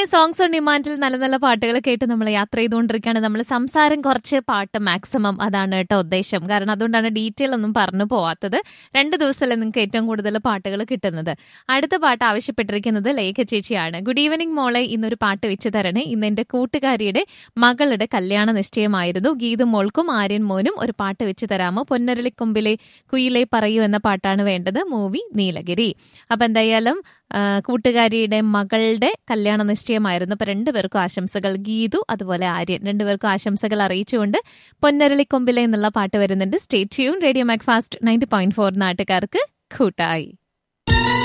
അങ്ങനെ songs on ഡിമാൻഡിൽ നല്ല നല്ല പാട്ടുകൾ കേട്ട് നമ്മൾ യാത്ര ചെയ്തുകൊണ്ടിരിക്കുകയാണ് നമ്മൾ സംസാരം കുറച്ച് പാട്ട് മാക്സിമം അതാണ് കേട്ടോ ഉദ്ദേശം കാരണം അതുകൊണ്ടാണ് ഡീറ്റെയിൽ ഒന്നും പറഞ്ഞു പോവാത്തത് രണ്ട് ദിവസമല്ലേ നിങ്ങൾക്ക് ഏറ്റവും കൂടുതൽ പാട്ടുകൾ കിട്ടുന്നത് അടുത്ത പാട്ട് ആവശ്യപ്പെട്ടിരിക്കുന്നത് ലേഖ ചേച്ചിയാണ് ഗുഡ് ഈവനിങ് മോളെ ഇന്നൊരു പാട്ട് വെച്ച് തരണേ ഇന്ന് എന്റെ കൂട്ടുകാരിയുടെ മകളുടെ കല്യാണ നിശ്ചയമായിരുന്നു ഗീതു മോൾക്കും ആര്യൻ മോനും ഒരു പാട്ട് വെച്ച് തരാമോ പൊന്നരളിക്കൊമ്പിലെ കുയിലെ പറയൂ എന്ന പാട്ടാണ് വേണ്ടത് മൂവി നീലഗിരി അപ്പൊ എന്തായാലും ആ, കൂട്ടുകാരിയുടെ മകളുടെ കല്യാണ നിശ്ചയമായിരുന്നു അപ്പൊ രണ്ടുപേർക്കും ആശംസകൾ ഗീതു അതുപോലെ ആര്യൻ രണ്ടുപേർക്കും ആശംസകൾ അറിയിച്ചുകൊണ്ട് പൊന്നരളിക്കൊമ്പിലെ എന്നുള്ള പാട്ട് വരുന്നുണ്ട് state tune radio Macfast ninety point four നാട്ടുകാർക്ക് കൂട്ടായി